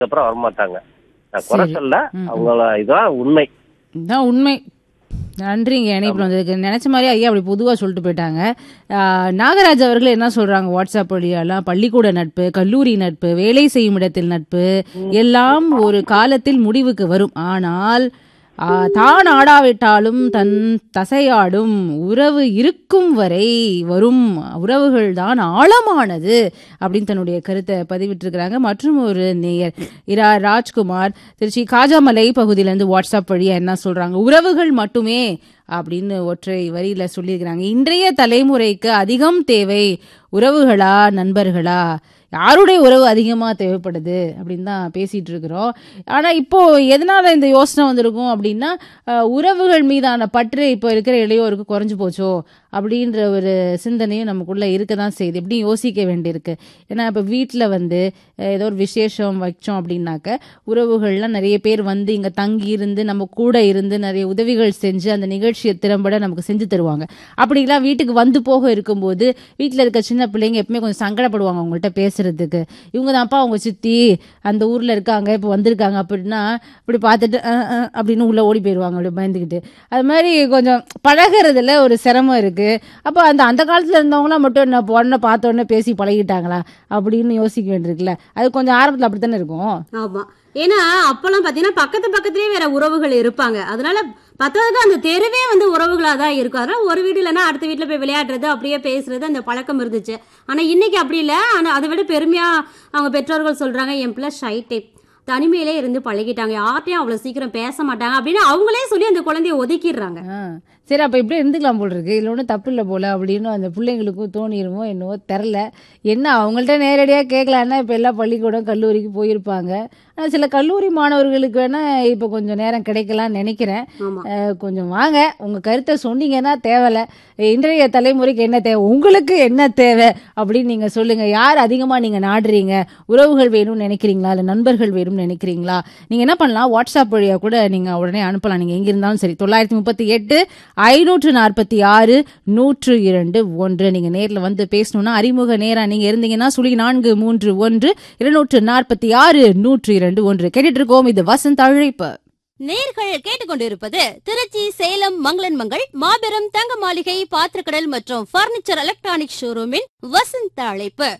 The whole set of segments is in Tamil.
அப்புறம் வரமாட்டாங்க நான் குறை சரி. சொல்ல ம், ம். அவங்கள இதான் உண்மை இதான் உண்மை நன்றிங்க இணைப்பில் வந்ததுக்கு நினைச்ச மாதிரி ஐயா அப்படி பொதுவாக சொல்லிட்டு போயிட்டாங்க ஆஹ், நாகராஜ் அவர்கள் என்ன சொல்றாங்க வாட்ஸ்அப் வழியெல்லாம் பள்ளிக்கூட நட்பு கல்லூரி நட்பு வேலை செய்யும் இடத்தில் நட்பு எல்லாம் ஒரு காலத்தில் முடிவுக்கு வரும் ஆனால் ஆஹ், தான் ஆடாவிட்டாலும் தன் தசையாடும் உறவு இருக்கும் வரை வரும் உறவுகள் தான் ஆழமானது அப்படின்னு தன்னுடைய கருத்தை பதிவிட்டிருக்கிறாங்க மற்றும் ஒரு நேயர் இரா ராஜ்குமார் திருச்சி காஜாமலை பகுதியிலேருந்து வாட்ஸ்அப் வழியா என்ன சொல்றாங்க உறவுகள் மட்டுமே அப்படின்னு ஒற்றை வரியில சொல்லியிருக்கிறாங்க இன்றைய தலைமுறைக்கு அதிகம் தேவை உறவுகளா நண்பர்களா யாருடைய உறவு அதிகமாக தேவைப்படுது அப்படின்னு தான் பேசிட்டு இருக்கிறோம் ஆனால் இப்போ எதனால இந்த யோசனை வந்திருக்கும் அப்படின்னா அஹ், உறவுகள் மீதான பற்று இப்போ இருக்கிற இளையோருக்கு குறைஞ்சு போச்சோ அப்படின்ற ஒரு சிந்தனையும் நமக்குள்ள இருக்க தான் செய்யுது எப்படியும் யோசிக்க வேண்டியிருக்கு ஏன்னா இப்போ வீட்டில் வந்து அஹ், ஏதோ ஒரு விசேஷம் வச்சோம் அப்படின்னாக்க உறவுகள்லாம் நிறைய பேர் வந்து இங்கே தங்கி இருந்து நம்ம கூட இருந்து நிறைய உதவிகள் செஞ்சு அந்த நிகழ்ச்சியை திறம்பட நமக்கு செஞ்சு தருவாங்க அப்படிலாம் வீட்டுக்கு வந்து போக இருக்கும்போது வீட்டில் இருக்க சின்ன பிள்ளைங்க எப்பவுமே கொஞ்சம் சங்கடப்படுவாங்க அவங்கள்ட்ட பேசுறதுக்கு இவங்க தான்ப்பா அவங்க சித்தி அந்த ஊரில் இருக்காங்க இப்போ வந்திருக்காங்க அப்படின்னா இப்படி பார்த்துட்டு அஹ், அஹ் அப்படின்னு உள்ளே ஓடி போயிடுவாங்க அப்படி பயந்துக்கிட்டு அது மாதிரி கொஞ்சம் பழகுறதுல ஒரு சிரமம் இருக்கு அப்போ அந்த அந்த காலத்தில் இருந்தவங்களாம் மட்டும் என்ன பொண்ணை பார்த்த உடனே பேசி பழகிட்டாங்களா அப்படின்னு யோசிக்க வேண்டியிருக்குல்ல அது கொஞ்சம் ஆரம்பத்தில் அப்படி தானே இருக்கும் ஆமா ஏன்னா அப்பெல்லாம் பாத்தீங்கன்னா பக்கத்து பக்கத்துலயே வேற உறவுகள் இருப்பாங்க அதனால பத்தாவதுக்கு அந்த தெருவே வந்து உறவுகளா தான் இருக்கும் அதனால ஒரு வீடு இல்லைன்னா அடுத்த வீட்டுல போய் விளையாடுறது அப்படியே பேசுறது அந்த பழக்கம் இருந்துச்சு ஆனா இன்னைக்கு அப்படி இல்லை ஆனா அதை விட பெருமையா அவங்க பெற்றோர்கள் சொல்றாங்க என் பிள்ளை ஷை டைப் தனிமையிலே இருந்து பழகிட்டாங்க யார்ட்டையும் அவ்வளவு சீக்கிரம் பேச மாட்டாங்க அப்படின்னு அவங்களே சொல்லி அந்த குழந்தைய ஒதுக்கிடுறாங்க ஆ சரி அப்போ இப்படியே இருந்துக்கலாம் போல் இருக்கு இதில் ஒன்றும் தப்பு இல்லை போல அப்படின்னு அந்த பிள்ளைங்களுக்கும் தோணிருமோ என்னவோ தெரில என்ன அவங்கள்ட்ட நேரடியாக கேட்கலான்னா இப்போ எல்லாம் பள்ளிக்கூடம் கல்லூரிக்கு போயிருப்பாங்க ஆனால் சில கல்லூரி மாணவர்களுக்கு வேணால் இப்போ கொஞ்சம் நேரம் கிடைக்கலாம்னு நினைக்கிறேன் ஆமா அஹ், கொஞ்சம் வாங்க உங்கள் கருத்தை சொன்னீங்கன்னா தேவையில்ல இன்றைய தலைமுறைக்கு என்ன தேவை உங்களுக்கு என்ன தேவை அப்படின்னு நீங்கள் சொல்லுங்கள் யார் அதிகமாக நீங்கள் நாடுறீங்க உறவுகள் வேணும்னு நினைக்கிறீங்களா இல்லை நண்பர்கள் வேணும்னு நினைக்கிறீங்களா நீங்கள் என்ன பண்ணலாம் வாட்ஸ்அப் வழியாக கூட நீங்கள் உடனே அனுப்பலாம் நீங்கள் எங்கே இருந்தாலும் சரி தொள்ளாயிரத்தி முப்பத்தி எட்டு ஐநூற்று நாற்பத்தி ஆறு நூற்று இரண்டு ஒன்று நீங்கள் நேரில் வந்து பேசணும்னா அறிமுக நேரா நீங்கள் இருந்தீங்கன்னா சுழி நான்கு மூன்று ஒன்று இருநூற்று நாற்பத்தி ஆறு நூற்று இரண்டு ஒன்று கேட்டுட்டு இருக்கோம் இது வசந்த் அழைப்பு நேர்கள் கேட்டுக்கொண்டிருப்பது திருச்சி சேலம் மங்களன் மங்கள் மாபெரும் தங்க மாளிகை பாத்திரக்கடல் மற்றும் பர்னிச்சர் எலக்ட்ரானிக் ஷோரூமின் வசந்த அழைப்பு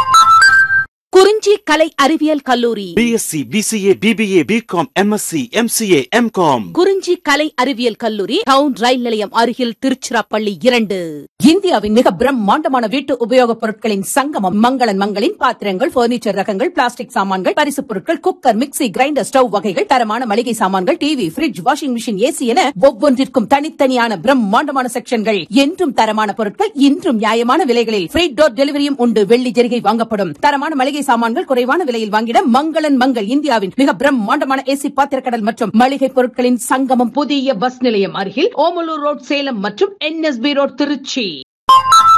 குறிஞ்சி கலை அறிவியல் கல்லூரி BSc BCA BBA BCom MSc MCA MCom Kurinji கலை அறிவியல் கல்லூரி டவுன் ரயில் நிலையம் அருகில் திருச்சிராப்பள்ளி இரண்டு இந்தியாவின் மிக பிரம்மாண்டமான வீட்டு உபயோகப் பொருட்களின் சங்கமம் மங்களன் மங்களின் பாத்திரங்கள் பர்னிச்சர் ரகங்கள் பிளாஸ்டிக் சாமான்கள் பரிசுப் பொருட்கள் குக்கர் மிக்ஸி கிரைண்டர் ஸ்டவ் வகைகள் தரமான மளிகை சாமான்கள் TV fridge washing machine AC என ஒவ்வொன்றிற்கும் தனித்தனியான பிரம்மாண்டமான செக்ஷன்கள் என்றும் தரமான பொருட்கள் இன்றும் நியாயமான விலைகளில் ஃப்ரீ டோர் டெலிவரியும் உண்டு வெள்ளி ஜெரிகை வாங்கப்படும் தரமான மளிகை சாமான்கள் குறைவான விலையில் வாங்கிட மங்களன் மங்கள் இந்தியாவின் மிக பிரம்மாண்டமான ஏசி பாத்திரக்கடல் மற்றும் மளிகை பொருட்களின் சங்கமம் புதிய பஸ் நிலையம் அருகில் ஓமலூர் ரோட் சேலம் மற்றும் என்எஸ்பி ரோட் திருச்சி